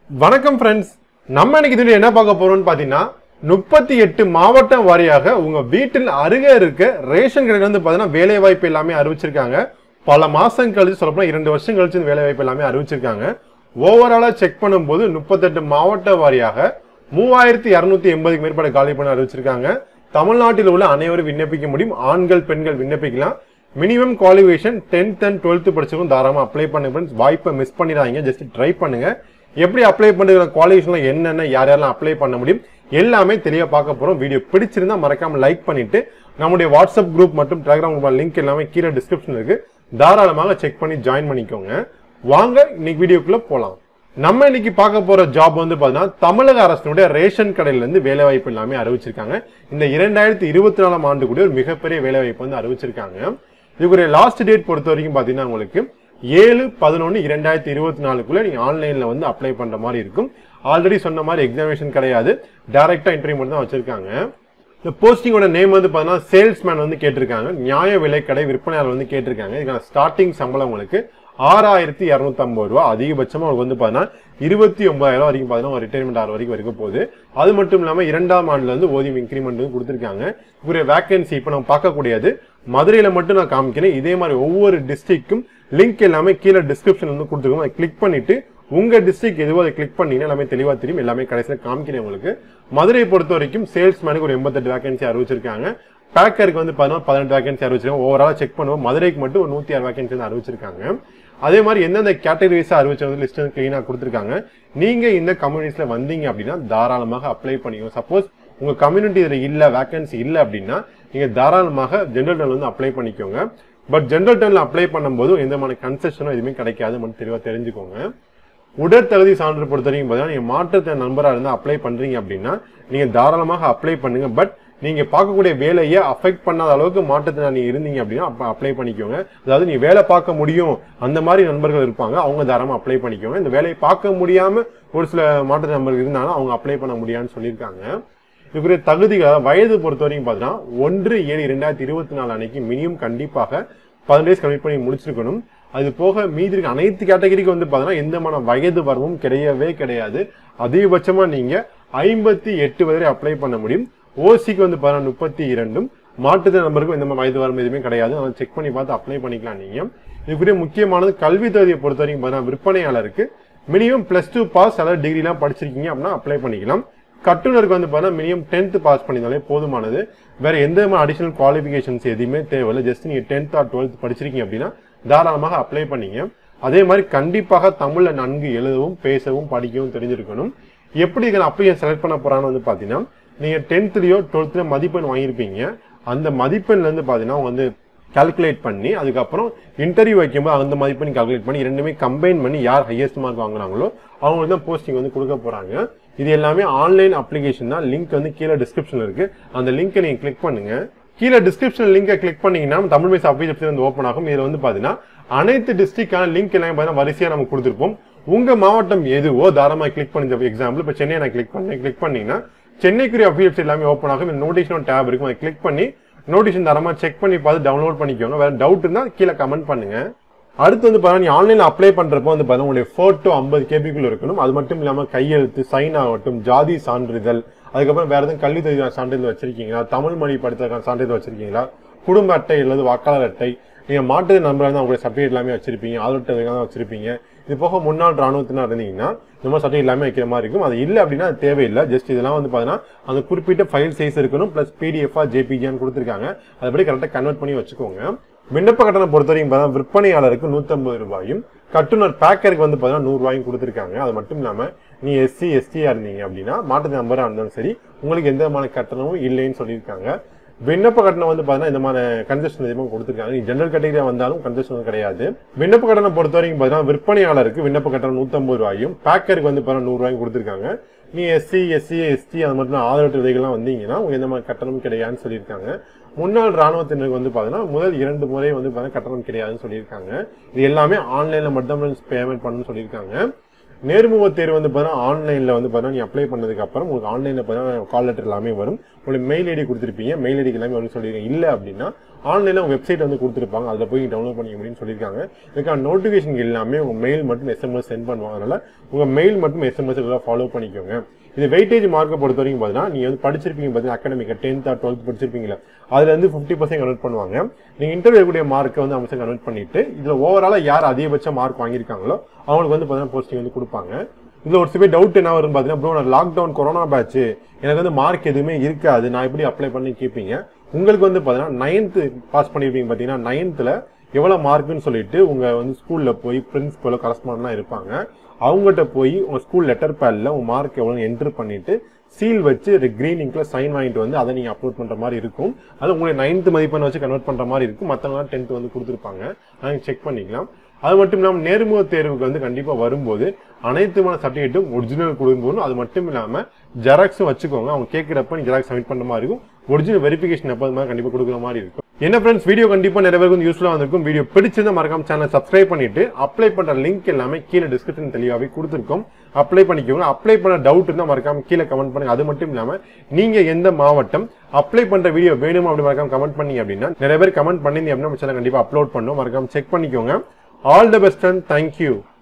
வணக்கம் ஃப்ரெண்ட்ஸ் நம்ம இன்னைக்கு இதுல என்ன பார்க்க போறோம்னு பாத்தீங்கன்னா முப்பத்தி எட்டு மாவட்டம் வாரியாக உங்க வீட்டில் அருகே இருக்க ரேஷன் கடையில வந்து பாத்தீங்கன்னா வேலை வாய்ப்பு எல்லாமே அறிவிச்சிருக்காங்க பல மாசம் கழிச்சு சொல்லப்போனா இரண்டு வருஷம் கழிச்சு இந்த வேலை வாய்ப்பு எல்லாமே அறிவிச்சிருக்காங்க ஓவராலா செக் பண்ணும்போது முப்பத்தெட்டு மாவட்ட வாரியாக மூவாயிரத்தி இருநூத்தி எண்பதுக்கு மேற்பட்ட காலி பண்ண அறிவிச்சிருக்காங்க தமிழ்நாட்டில் உள்ள அனைவரும் விண்ணப்பிக்க முடியும் ஆண்கள் பெண்கள் விண்ணப்பிக்கலாம் minimum qualification tenth and twelfth படிச்சவங்க தாராளமா அப்ளை பண்ணுங்க friends. வாய்ப்பை மிஸ் பண்ணிடாதீங்க ஜஸ்ட் ட்ரை பண்ணுங்க எப்படி அப்ளை பண்ணுற குவாலிஃபிகேஷன்லாம் என்னென்ன யார் யாரெல்லாம் அப்ளை பண்ண முடியும் எல்லாமே தெளிவா பார்க்க போறோம் வீடியோ பிடிச்சிருந்தா மறக்காம லைக் பண்ணிட்டு நம்முடைய வாட்ஸ்அப் குரூப் மற்றும் டெலிகிராம் குரூப் லிங்க் எல்லாமே கீழே டிஸ்கிரிப்ஷன் இருக்கு தாராளமாக செக் பண்ணி ஜாயின் பண்ணிக்கோங்க வாங்க இன்னைக்கு வீடியோக்குள்ள போலாம் நம்ம இன்னைக்கு பார்க்க போற ஜாப் வந்து பாத்தீங்கன்னா தமிழக அரசினுடைய ரேஷன் கடையில இருந்து வேலை வாய்ப்பு எல்லாமே அறிவிச்சிருக்காங்க இந்த இரண்டாயிரத்தி இருபத்தி நாலாம் ஆண்டு கூட ஒரு மிகப்பெரிய வேலை வாய்ப்பு வந்து அறிவிச்சிருக்காங்க இதுக்குரிய லாஸ்ட் டேட் பொறுத்த வரைக்கும் பாத்தீங்கன்னா உங்களுக்கு ஏழு பதினொன்று இரண்டாயிரத்தி இருபத்தி நாலுக்குள்ள நீங்க ஆன்லைன்ல வந்து அப்ளை பண்ற மாதிரி இருக்கும் ஆல்ரெடி சொன்ன மாதிரி எக்ஸாமினேஷன் கிடையாது டைரக்டா இன்டர்வியூ மட்டும் தான் வச்சிருக்காங்க இந்த போஸ்டிங்கோட நேம் வந்து பார்த்தீங்கன்னா சேல்ஸ்மேன் வந்து கேட்டிருக்காங்க நியாய விலைக்கடை விற்பனையாளர் வந்து கேட்டிருக்காங்க இதுக்கான ஸ்டார்டிங் சம்பளம் உங்களுக்கு ஆறாயிரத்தி இரநூத்தி ஐம்பது ரூபா அதிகபட்சமா உங்களுக்கு வந்து பார்த்தீங்கன்னா இருபத்தி ஒன்பதாயிரம் வரைக்கும் பார்த்தீங்கன்னா ரிட்டைர்மெண்ட் ஆகிற வரைக்கும் வரைக்கும் போகுது அது மட்டும் இல்லாமல் இரண்டாம் ஆண்டுல இருந்து ஓதியம் இன்க்ரிமெண்ட் வந்து கொடுத்துருக்காங்க இதுக்குரிய வேகன்சி இப்போ நம்ம பார்க்கக்கூடியது மதுரையில மட்டும் நான் காமிக்கிறேன் இதே மாதிரி ஒவ்வொரு டிஸ்ட்ரிக்ட்க்கும் லிங்க் எல்லாமே கீழே டிஸ்கிரிப்ஷன் வந்து கொடுத்துருக்கோம் அதை கிளிக் பண்ணிட்டு உங்க டிஸ்ட்ரிக்ட் எதுவோ அதை கிளிக் பண்ணீங்கன்னா எல்லாமே தெளிவா தெரியும் எல்லாமே கடைசியில் காமிக்கிறேன் உங்களுக்கு மதுரையை பொறுத்த வரைக்கும் சேல்ஸ்மேனுக்கு ஒரு எண்பத்தெட்டு வேகன்சி அறிவிச்சிருக்காங்க பேக்கருக்கு வந்து பார்த்தீங்கன்னா பதினெட்டு வேகன்சி அறிவிச்சிருக்காங்க ஓவராலா செக் பண்ணுவோம் மதுரைக்கு மட்டும் ஒரு நூத்தி ஆறு வேகன்சி வந்து அறிவிச்சிருக்காங்க அதே மாதிரி எந்தெந்த கேட்டகரிஸா அறிவிச்சது லிஸ்ட் வந்து கிளீனா கொடுத்துருக்காங்க நீங்க இந்த கம்யூனிட்டிஸ்ல வந்தீங்க அப்படின்னா தாராளமாக அப்ளை பண்ணிக்கோங்க சப்போஸ் உங்க கம்யூனிட்டி இதுல இல்ல வேகன்சி இல்ல அப்படின்னா நீங்க தாராளமாக ஜென்ரல் டர்ன் வந்து அப்ளை பண்ணிக்கோங்க பட் ஜென்ரல் டர்ன்ல அப்ளை பண்ணும்போது எந்த மாதிரி கன்செஷனும் எதுவுமே கிடைக்காது மட்டும் தெளிவா தெரிஞ்சுக்கோங்க உடற்தகுதி சான்று பொறுத்த வரைக்கும் பார்த்தீங்கன்னா நீங்க மாற்றுத்திறன் நண்பரா இருந்தா அப்ளை பண்றீங்க அப்படின்னா நீங்க தாராளமாக அப்ளை பண்ணுங்க பட் நீங்க பார்க்கக்கூடிய வேலையை அஃபெக்ட் பண்ணாத அளவுக்கு மாற்றுத்திறனாளி இருந்தீங்க அப்படின்னா அப்ப அப்ளை பண்ணிக்கோங்க அதாவது நீ வேலை பார்க்க முடியும் அந்த மாதிரி நண்பர்கள் இருப்பாங்க அவங்க தாராளமா அப்ளை பண்ணிக்கோங்க இந்த வேலையை பார்க்க முடியாம ஒரு சில மாற்றுத்திறன் நண்பர்கள் இருந்தாலும் அவங்க அப்ளை பண்ண முடியாதுன்னு சொல்லியிருக்காங்க இதுக்குரிய தகுதிகள் அதாவது வயது பொறுத்த வரைக்கும் பார்த்தீங்கன்னா ஒன்று ஏழு இரண்டாயிரத்தி இருபத்தி நாலு அன்னைக்கு மினிமம் கண்டிப்பாக பதினெட்டு டேஸ் கம்ப்ளீட் பண்ணி முடிச்சிருக்கணும் அது போக மீதி இருக்க அனைத்து கேட்டகரிக்கு வந்து பார்த்தீங்கன்னா எந்த மன வயது வரவும் கிடையவே கிடையாது அதிகபட்சமா நீங்க ஐம்பத்தி எட்டு வரை அப்ளை பண்ண முடியும் ஓசிக்கு வந்து பார்த்தீங்கன்னா முப்பத்தி இரண்டும் மாற்றுத்திறன் நம்பருக்கும் எந்த மாதிரி வயது வரும் எதுவுமே கிடையாது அதை செக் பண்ணி பார்த்து அப்ளை பண்ணிக்கலாம் நீங்க இதுக்குரிய முக்கியமானது கல்வி தகுதியை பொறுத்த வரைக்கும் பார்த்தீங்கன்னா விற்பனையாளருக்கு மினிமம் பிளஸ் டூ பாஸ் அதாவது டிகிரிலாம் படிச்சிருக்கீங்க அப்படின்னா அப்ளை பண்ணிக்கலாம் கட்டுனருக்கு வந்து பார்த்தீங்கன்னா மினிமம் டென்த் பாஸ் பண்ணியிருந்தாலே போதுமானது வேற எந்த விதமான அடிஷனல் குவாலிஃபிகேஷன்ஸ் எதுவுமே தேவையில்லை ஜஸ்ட் நீங்க டென்த் ஆர் டுவெல்த் படிச்சிருக்கீங்க அப்படின்னா தாராளமாக அப்ளை பண்ணீங்க அதே மாதிரி கண்டிப்பாக தமிழ்ல நன்கு எழுதவும் பேசவும் படிக்கவும் தெரிஞ்சிருக்கணும் எப்படி இதை அப்ளிகேஷன் செலக்ட் பண்ண போறான்னு வந்து பாத்தீங்கன்னா நீங்க டென்த்லயோ டுவெல்த்லயோ மதிப்பெண் வாங்கியிருப்பீங்க அந்த மதிப்பெண்ல இருந்து பாத்தீங்கன்னா அவங்க வந்து கால்குலேட் பண்ணி அதுக்கப்புறம் இன்டர்வியூ வைக்கும்போது அந்த மதிப்பெண் கால்குலேட் பண்ணி ரெண்டுமே கம்பைன் பண்ணி யார் ஹையஸ்ட் மார்க் வாங்குறாங்களோ அவங்களுக்கு தான் போஸ்டிங் வந்து கொடுக்க போறாங்க இது எல்லாமே ஆன்லைன் அப்ளிகேஷன் தான் லிங்க் வந்து கீழே டிஸ்கிரிப்ஷன் இருக்கு அந்த லிங்கை நீங்க கிளிக் பண்ணுங்க கீழே டிஸ்கிரிப்ஷன் லிங்கை கிளிக் பண்ணீங்கன்னா தமிழ் பேச அப்ளிகேஷன் வந்து ஓப்பன் ஆகும் இதுல வந்து பாத்தீங்கன்னா அனைத்து டிஸ்ட்ரிக்டான லிங்க் எல்லாம் பார்த்தீங்கன்னா வரிசையா நம்ம கொடுத்துருப்போம் உங்க மாவட்டம் எதுவோ தாராளமா கிளிக் பண்ணி எக்ஸாம்பிள் இப்போ சென்னை நான் கிளிக் பண்ணேன் கிளிக் பண்ணீங்கன்னா சென்னைக்குரிய அப்ளிகேஷன் எல்லாமே ஓப்பன் ஆகும் இந்த நோட்டிஃபிகேஷன் டேப் இருக்கும் அதை கிளிக் பண்ணி நோட்டிஃபிகேஷன் தரமா செக் பண்ணி பார்த்து டவுன்லோட் பண்ணிக்கோங்க வேற டவுட் இருந்தா கீழே கமெண்ட் பண்ணுங்க அடுத்து வந்து பாருங்க நீ ஆன்லைன்ல அப்ளை பண்றப்போ வந்து பாருங்க உங்களுடைய போட்டோ ஐம்பது கேபிக்குள்ள இருக்கணும் அது மட்டும் இல்லாம கையெழுத்து சைன் ஆகட்டும் ஜாதி சான்றிதழ் அதுக்கப்புறம் வேற எதுவும் கல்வி தகுதி சான்றிதழ் வச்சிருக்கீங்களா தமிழ் மொழி படித்ததுக்கான சான்றிதழ் வச்சிருக்கீங்களா குடும்ப அட்டை அல்லது வாக்காளர் அட்டை நீங்க மாற்று நம்பராக இருந்தால் உங்களுடைய சர்டிஃபிகேட் எல்லாமே வச்சிருப்பீங்க ஆதார் அட்டை தான் வச்சிருப்பீங்க இது போக முன்னாள் ராணுவத்தினர் இருந்தீங்கன்னா இந்த மாதிரி சர்டிஃபிகேட் எல்லாமே வைக்கிற மாதிரி இருக்கும் அது இல்லை அப்படின்னா அது தேவையில்லை ஜஸ்ட் இதெல்லாம் வந்து பார்த்தீங்கன்னா அந்த குறிப்பிட்ட ஃபைல் சைஸ் இருக்கணும் ப்ளஸ் பிடிஎஃபா ஜேபிஜியான்னு கொடுத்துருக்காங்க அதுபடி கரெக்டாக கன்வெர்ட் பண்ணி வச்சுக்கோங்க விண்ணப்ப கட்டணம் பொறுத்த வரைக்கும் பார்த்தீங்கன்னா விற்பனையாளருக்கு நூற்றம்பது ரூபாயும் கட்டுனர் பேக்கருக்கு வந்து பார்த்தீங்கன்னா நூறு ரூபாயும் கொடுத்துருக்காங்க அது மட்டும் இல்லாமல் நீ எஸ்சி எஸ்டியா இருந்தீங்க அப்படின்னா மாட்டு நம்பராக இருந்தாலும் சரி உங்களுக்கு எந்த விதமான கட்டணமும் இல்லைன்னு சொல்லியிருக்காங்க விண்ணப்ப கட்டணம் வந்து பார்த்தீங்கன்னா இந்த மாதிரி கன்செஷன் எதுவும் கொடுத்துருக்காங்க நீ ஜெனரல் கேட்டகரியா வந்தாலும் கன்செஷன் கிடையாது விண்ணப்ப கட்டணம் பொறுத்த வரைக்கும் பார்த்தீங்கன்னா விற்பனையாளருக்கு விண்ணப்ப கட்டணம் நூற்றம்பது ரூபாயும் பேக்கருக்கு வந்து பார்த்தீங்கன்னா நூறு ரூபாயும் கொடுத்துருக்காங்க நீ எஸ்சி எஸ்சி எஸ்டி அது மட்டும் ஆதரவு விதைகள்லாம் வந்தீங்கன்னா உங்களுக்கு எந்த மாதிரி கட்டணமும் கிடையாதுன்னு சொல்லியிருக்காங்க முன்னாள் ராணுவத்தினருக்கு வந்து பார்த்தீங்கன்னா முதல் இரண்டு முறை வந்து பார்த்தீங்கன்னா கட்டணம் கிடையாதுன்னு சொல்லியிருக்காங்க இது எல்லாமே ஆன்லைனில் மட்டும் பேமெண்ட் பண்ணணும்னு சொல்லியிருக்காங்க நேர்முக தேர்வு வந்து பார்த்தீங்கன்னா ஆன்லைனில் வந்து பார்த்தீங்கன்னா நீ அப்ளை பண்ணதுக்கு அப்புறம் உங்களுக்கு ஆன்லைனில் பார்த்தீங்கன்னா கால் லெட்டர் எல்லாமே வரும் உங்களுக்கு மெயில் ஐடி கொடுத்துருப்பீங்க மெயில் ஐடிக்கு எல்லாமே வந்து சொல்லியிருக்கீங்க இல்லை அப்படின்னா ஆன்லைனில் உங்கள் வெப்சைட் வந்து கொடுத்துருப்பாங்க அதில் போய் டவுன்லோட் பண்ணிக்க முடியும்னு சொல்லியிருக்காங்க இதுக்கான நோட்டிஃபிகேஷன் எல்லாமே உங்கள் மெயில் மட்டும் எஸ்எம்எஸ் சென்ட் பண்ணுவாங்க அதனால உங்கள் மெயில் மட்டும் எஸ்எம்எஸ் இதெல்லாம் ஃபாலோ பண்ணிக்கோங்க இது வெயிட்டேஜ் மார்க்கை பொறுத்த வரைக்கும் பார்த்தீங்கன்னா நீங்கள் வந்து படிச்சிருப்பீங்க பார்த்தீங்கன்னா அகாடமிக் டென்த் ஆர் டுவெல்த் படிச்சிருப்பீங்களா அதுல இருந்து ஃபிஃப்டி பர்சன்ட் கன்வெர்ட் பண்ணுவாங்க நீங்கள் இன்டர்வியூ கூடிய மார்க்கை வந்து அம்சம் கன்வெர்ட் பண்ணிட்டு இதில் ஓவராலாக யார் அதிகபட்ச மார்க் வாங்கியிருக்காங்களோ அவங்களுக்கு வந்து பார்த்தீங்கன்னா போஸ்டிங் வந்து கொடுப்பாங்க இதுல ஒரு சில டவுட் என்ன வரும்னு பார்த்தீங்கன்னா ப்ரோ நான் லாக்டவுன் கொரோனா பேட்ச் எனக்கு வந்து மார்க் எதுவுமே இருக்காது நான் எப்படி அப்ளை பண்ணி கேட்பீங்க உங்களுக்கு வந்து பார்த்தீங்கன்னா நைன்த்து பாஸ் பண்ணியிருப்பீங்க பார்த்தீங்கன்னா நைன்த்தில் எவ்வளோ மார்க்குன்னு சொல்லிட்டு உங்கள் வந்து ஸ்கூலில் போய் பிரின்சிபலோ கரஸ்பாண்டெலாம் இருப்பாங்க அவங்ககிட்ட போய் உங்கள் ஸ்கூல் லெட்டர் பேடில் உங்கள் மார்க் எவ்வளோ என்ட்ரு பண்ணிட்டு சீல் வச்சு கிரீன் இங்க்ல சைன் வாங்கிட்டு வந்து அதை நீங்கள் அப்லோட் பண்ணுற மாதிரி இருக்கும் அது உங்களுக்கு நைன்த் மதிப்பெண் வச்சு கன்வெர்ட் பண்ணுற மாதிரி இருக்கும் மற்றவங்களாம் டென்த் வந்து கொடுத்துருப்பாங்க நீங்கள் செக் பண்ணிக்கலாம் அது மட்டும் இல்லாமல் நேர்முக தேர்வுக்கு வந்து கண்டிப்பாக வரும்போது அனைத்துமான சர்டிஃபிகேட்டும் ஒரிஜினல் கொடுக்கணும் அது மட்டும் இல்லாமல் ஜெராக்ஸும் வச்சுக்கோங்க அவங்க கேட்குறப்ப நீ ஜெராக்ஸ் சப்மிட் பண்ணுற மாதிரி இருக்கும் ஒரிஜினல் வெரிஃபிகேஷன் எப்போ மாதிரி கண்டிப்பாக கொடுக்குற மாதிரி இருக்கும் என்ன ஃப்ரெண்ட்ஸ் வீடியோ கண்டிப்பாக நிறைய பேருக்கு யூஸ்ஃபுல்லாக வந்திருக்கும் வீடியோ பிடிச்சிருந்தா மறக்காம சேனல் சப்ஸ்கிரைப் பண்ணிட்டு அப்ளை பண்ணுற லிங்க் எல்லாமே கீழே டிஸ்கிரிப்ஷன் தெளிவாகவே கொடுத்துருக்கோம் அப்ளை பண்ணிக்கோங்க அப்ளை பண்ண டவுட் இருந்தால் மறக்காம கீழே கமெண்ட் பண்ணுங்க அது மட்டும் இல்லாமல் நீங்க எந்த மாவட்டம் அப்ளை பண்ற வீடியோ வேணுமா அப்படி மறக்காம கமெண்ட் பண்ணீங்க அப்படின்னா நிறைய பேர் கமெண்ட் பண்ணிருந்தீங்க அப்படின்னா நம்ம சேனல் கண்டிப்பாக அப்லோட் பண்ணும் மறக்காம செக் பண்ணிக்கோங்க all the best and thank you